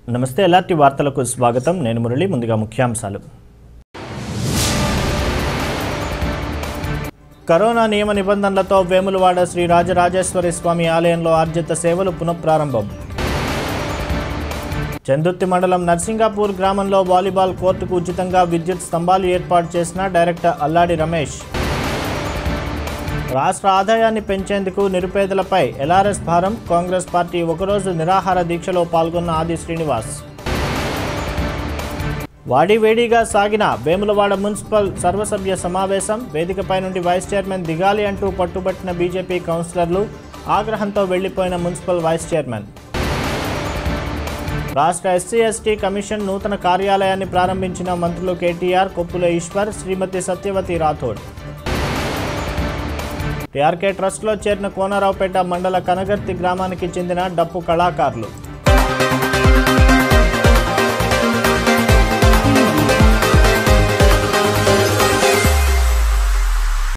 నమస్తే ఎలాంటి వార్తలకు స్వాగతం నేను మురళి ముందుగా ముఖ్యాంశాలు కరోనా నియమ నిబంధనలతో వేములవాడ శ్రీ రాజరాజేశ్వరి స్వామి ఆలయంలో ఆర్జిత సేవలు పునఃప్రారంభం చందుర్తి మండలం నర్సింగాపూర్ గ్రామంలో వాలీబాల్ కోర్టుకు ఉచితంగా విద్యుత్ స్తంభాలు ఏర్పాటు చేసిన డైరెక్టర్ అల్లాడి రమేష్ రాష్ట్ర ఆదాయాన్ని పెంచేందుకు నిరుపేదలపై ఎల్ఆర్ఎస్ భారం కాంగ్రెస్ పార్టీ ఒకరోజు నిరాహార దీక్షలో పాల్గొన్న ఆది శ్రీనివాస్ వాడివేడిగా సాగిన వేములవాడ మున్సిపల్ సర్వసభ్య సమావేశం వేదికపై నుండి వైస్ చైర్మన్ దిగాలి అంటూ పట్టుబట్టిన బీజేపీ కౌన్సిలర్లు ఆగ్రహంతో వెళ్లిపోయిన మున్సిపల్ వైస్ చైర్మన్ రాష్ట్ర ఎస్సీ ఎస్టీ కమిషన్ నూతన కార్యాలయాన్ని ప్రారంభించిన మంత్రులు కేటీఆర్ కొప్పుల ఈశ్వర్ శ్రీమతి సత్యవతి రాథోడ్ టీఆర్కే ట్రస్ట్లో చేరిన కోనరావుపేట మండల కనగర్తి గ్రామానికి చెందిన డప్పు కళాకారులు